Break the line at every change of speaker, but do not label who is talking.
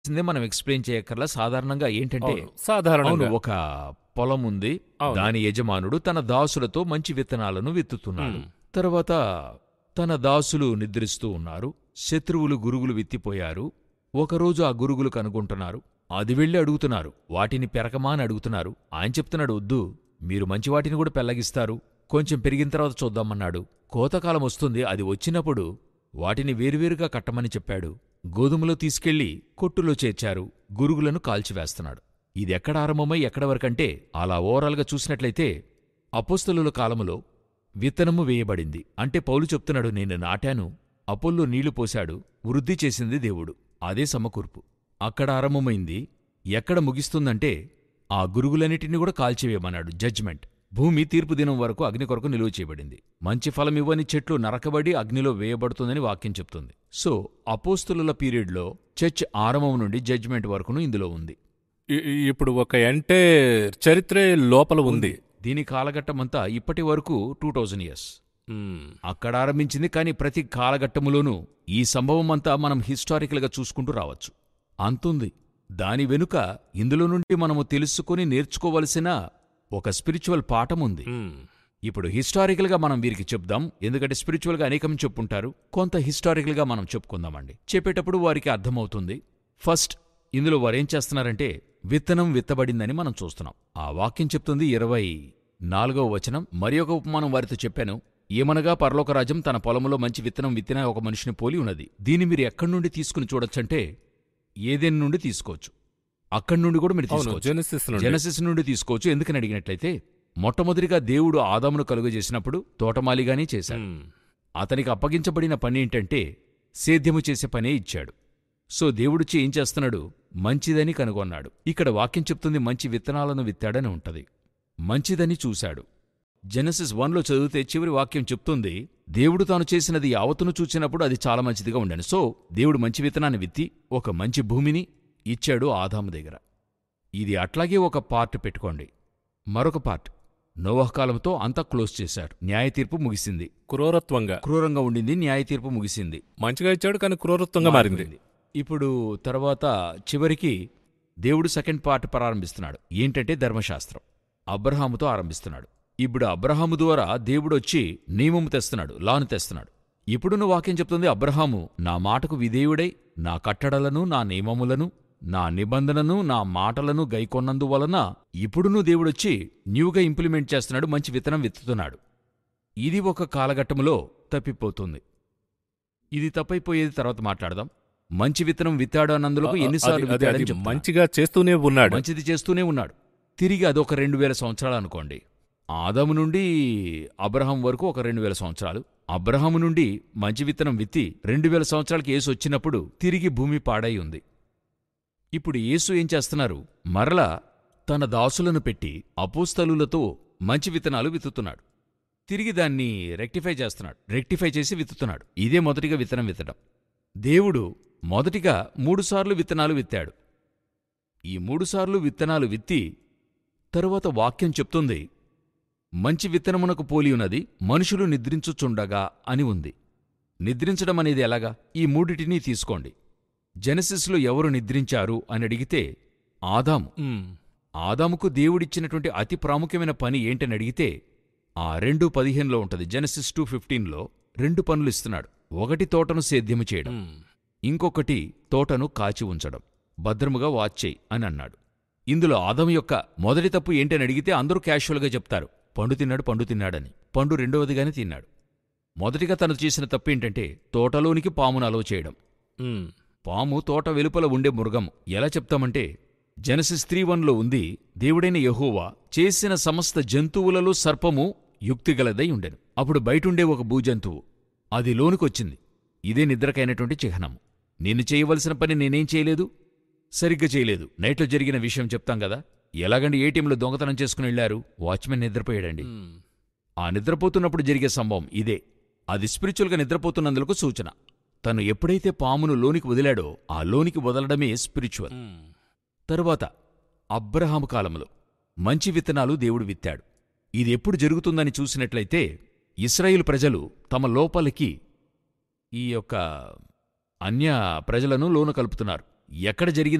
సిందే మనం ఎక్స్ప్లెయిన్ చేయక్కర్లా సాధారణంగా ఏంటంటే
అవును,
అవును
సాధారణంగా
ఒక పొలం ఉంది
అవును.
దాని యజమానుడు తన దాసులతో మంచి విత్తనాలను విత్తుతున్నాడు
మ్.
తర్వాత తన దాసులు నిద్రిస్తూ ఉన్నారు శత్రువులు గురుగులు విత్తిపోయారు ఒకరోజు ఆ గురుగులు కనుగొంటున్నారు అది వెళ్ళి అడుగుతున్నారు వాటిని పెరకమా అని అడుగుతున్నారు ఆయన చెప్తున్నాడు వద్దు మీరు మంచి వాటిని కూడా పెల్లగిస్తారు కొంచెం పెరిగిన తర్వాత చూద్దామన్నాడు కోతకాలం వస్తుంది అది వచ్చినప్పుడు వాటిని వేరువేరుగా కట్టమని చెప్పాడు గోధుమలో తీసుకెళ్లి కొట్టులో చేర్చారు గురుగులను కాల్చివేస్తున్నాడు ఇది ఎక్కడ ఆరంభమై ఎక్కడ వరకంటే అలా ఓవరాల్గా చూసినట్లయితే అపోస్తలుల కాలములో విత్తనము వేయబడింది అంటే పౌలు చెప్తున్నాడు నేను నాటాను అపోల్లో నీళ్లు పోశాడు వృద్ధి చేసింది దేవుడు అదే సమకూర్పు అక్కడ ఆరంభమైంది ఎక్కడ ముగిస్తుందంటే ఆ గురుగులన్నిటిని కూడా కాల్చివేయమన్నాడు జడ్జ్మెంట్ భూమి తీర్పు దినం వరకు అగ్ని కొరకు నిలువ చేయబడింది మంచి ఫలం ఇవ్వని చెట్లు నరకబడి అగ్నిలో వేయబడుతుందని వాక్యం చెప్తుంది సో అపోస్తులుల పీరియడ్లో చర్చ్ ఆరంభం నుండి జడ్జ్మెంట్ వరకును ఇందులో ఉంది
ఇ- ఇ- ఇప్పుడు ఒక ఎంటే చరిత్రే లోపల ఉంది
దీని కాలఘట్టమంతా ఇప్పటి వరకు టూ థౌజండ్ ఇయర్స్
మ్.
అక్కడ ఆరంభించింది కానీ ప్రతి కాలఘట్టములోనూ ఈ సంభవం అంతా మనం హిస్టారికల్గా చూసుకుంటూ రావచ్చు అంతుంది దాని వెనుక ఇందులో నుండి మనము తెలుసుకొని నేర్చుకోవలసిన ఒక స్పిరిచువల్ పాఠం ఉంది
మ్.
ఇప్పుడు హిస్టారికల్గా మనం వీరికి చెప్దాం ఎందుకంటే స్పిరిచువల్గా అనేకం చెప్పుంటారు కొంత హిస్టారికల్గా మనం చెప్పుకుందామండి చెప్పేటప్పుడు వారికి అర్థమవుతుంది ఫస్ట్ ఇందులో వారేం చేస్తున్నారంటే విత్తనం విత్తబడిందని మనం చూస్తున్నాం ఆ వాక్యం చెప్తుంది ఇరవై నాలుగవ వచనం మరి ఒక ఉపమానం వారితో చెప్పాను ఏమనగా పరలోకరాజ్యం తన పొలంలో మంచి విత్తనం విత్తిన ఒక మనిషిని పోలి ఉన్నది దీన్ని మీరు ఎక్కడి నుండి తీసుకుని చూడొచ్చంటే ఏదేని నుండి తీసుకోవచ్చు అక్కడి నుండి కూడా మీరు
అవును
తీసుకోవచ్చు
జెనసిస్ నుండి
జెనసిస్ నుండి తీసుకోవచ్చు ఎందుకని అడిగినట్లయితే మొట్టమొదటిగా దేవుడు ఆదామును కలుగజేసినప్పుడు తోటమాలిగానే చేశాడు
మ్.
అతనికి అప్పగించబడిన పని ఏంటంటే సేద్యము చేసే పనే ఇచ్చాడు సో దేవుడిచ్చి ఏం చేస్తున్నాడు మంచిదని కనుగొన్నాడు ఇక్కడ వాక్యం చెప్తుంది మంచి విత్తనాలను విత్తాడని ఉంటది మంచిదని చూశాడు జెనసిస్ వన్లో చదివితే చివరి వాక్యం చెప్తుంది దేవుడు తాను చేసినది యావత్తును చూచినప్పుడు అది చాలా మంచిదిగా ఉండను సో దేవుడు మంచి విత్తనాన్ని విత్తి ఒక మంచి భూమిని ఇచ్చాడు ఆదాము దగ్గర ఇది అట్లాగే ఒక పార్ట్ పెట్టుకోండి మరొక పార్ట్ నోవహ్ కాలంతో అంతా క్లోజ్ చేశాడు న్యాయ తీర్పు ముగిసింది
క్రూరత్వంగా
క్రూరంగా ఉండింది న్యాయ తీర్పు ముగిసింది
మంచిగా ఇచ్చాడు కానీ క్రూరత్వంగా మారింది
మారిపోయింది. ఇప్పుడు తర్వాత చివరికి దేవుడు సెకండ్ పార్ట్ ప్రారంభిస్తున్నాడు ఏంటంటే ధర్మశాస్త్రం అబ్రహాముతో ఆరంభిస్తున్నాడు ఇప్పుడు అబ్రహాము ద్వారా దేవుడొచ్చి నియమము తెస్తున్నాడు లాను తెస్తున్నాడు ఇప్పుడున్న వాక్యం చెప్తుంది అబ్రహాము నా మాటకు విధేయుడై నా కట్టడలను నా నియమములను నా నిబంధనను నా మాటలను గైకొన్నందువలన ఇప్పుడును దేవుడొచ్చి న్యూగా ఇంప్లిమెంట్ చేస్తున్నాడు మంచి విత్తనం విత్తుతున్నాడు ఇది ఒక కాలఘట్టములో తప్పిపోతుంది ఇది తప్పైపోయేది తర్వాత మాట్లాడదాం మంచి విత్తనం విత్తాడు అన్నందులకు
అది-
ఎన్నిసార్లు
అది- అది
విత్తాడని చెప్తున్నా.
మంచిగా చేస్తూనే ఉన్నాడు
మంచిది చేస్తూనే ఉన్నాడు తిరిగి అదొక రెండు వేల సంవత్సరాలు అనుకోండి ఆదము నుండి అబ్రహం వరకు ఒక రెండు వేల సంవత్సరాలు అబ్రహాము నుండి మంచి విత్తనం విత్తి రెండు వేల సంవత్సరాలకి యేసు వచ్చినప్పుడు తిరిగి భూమి పాడై ఉంది ఇప్పుడు యేసు ఏం చేస్తున్నారు మరలా తన దాసులను పెట్టి అపోస్తలులతో మంచి విత్తనాలు విత్తుతున్నాడు తిరిగి దాన్ని రెక్టిఫై చేస్తున్నాడు రెక్టిఫై చేసి విత్తుతున్నాడు ఇదే మొదటిగా విత్తనం విత్తడం దేవుడు మొదటిగా మూడుసార్లు విత్తనాలు విత్తాడు ఈ మూడుసార్లు విత్తనాలు విత్తి తరువాత వాక్యం చెప్తుంది మంచి విత్తనమునకు పోలి ఉన్నది మనుషులు నిద్రించుచుండగా అని ఉంది నిద్రించడం అనేది ఎలాగా ఈ మూడిటిని తీసుకోండి జెనసిస్లో ఎవరు నిద్రించారు అని అడిగితే ఆదాము
మ్.
ఆదాముకు దేవుడిచ్చినటువంటి అతి ప్రాముఖ్యమైన పని ఏంటని అడిగితే ఆ రెండు పదిహేనులో ఉంటది జెనసిస్ టూ ఫిఫ్టీన్లో రెండు పనులు ఇస్తున్నాడు ఒకటి తోటను సేద్యము చేయడం
మ్.
ఇంకొకటి తోటను కాచి ఉంచడం భద్రముగా వాచ్ చేయి అని అన్నాడు ఇందులో ఆదం యొక్క మొదటి తప్పు ఏంటని అడిగితే అందరూ క్యాషువల్గా చెప్తారు పండు తిన్నాడు పండు తిన్నాడని పండు రెండవదిగానే తిన్నాడు మొదటిగా తను చేసిన తప్పు ఏంటంటే తోటలోనికి పామును అలవ చేయడం
మ్.
పాము తోట వెలుపల ఉండే మృగం ఎలా చెప్తామంటే జనసిస్ త్రీ వన్లో ఉంది దేవుడైన యెహోవా చేసిన సమస్త జంతువులలో సర్పము యుక్తిగలదై ఉండెను అప్పుడు బయటుండే ఒక భూజంతువు అది లోనికొచ్చింది ఇదే నిద్రకైనటువంటి చిహ్నము నేను చేయవలసిన పని నేనేం చేయలేదు సరిగ్గా చేయలేదు నైట్లో జరిగిన విషయం చెప్తాం కదా ఎలాగండి ఏటీఎంలో దొంగతనం చేసుకుని వెళ్లారు వాచ్మెన్ నిద్రపోయాడండి
మ్.
ఆ నిద్రపోతున్నప్పుడు జరిగే సంభవం ఇదే అది స్పిరిచువల్గా నిద్రపోతున్నందుకు సూచన తను ఎప్పుడైతే పామును లోనికి వదిలాడో ఆ లోనికి వదలడమే స్పిరిచువల్
మ్.
తరువాత అబ్రహాము కాలంలో మంచి విత్తనాలు దేవుడు విత్తాడు ఇది ఎప్పుడు జరుగుతుందని చూసినట్లయితే ఇస్రాయేల్ ప్రజలు తమ లోపలికి ఈ యొక్క అన్య ప్రజలను లోను కలుపుతున్నారు ఎక్కడ జరిగింది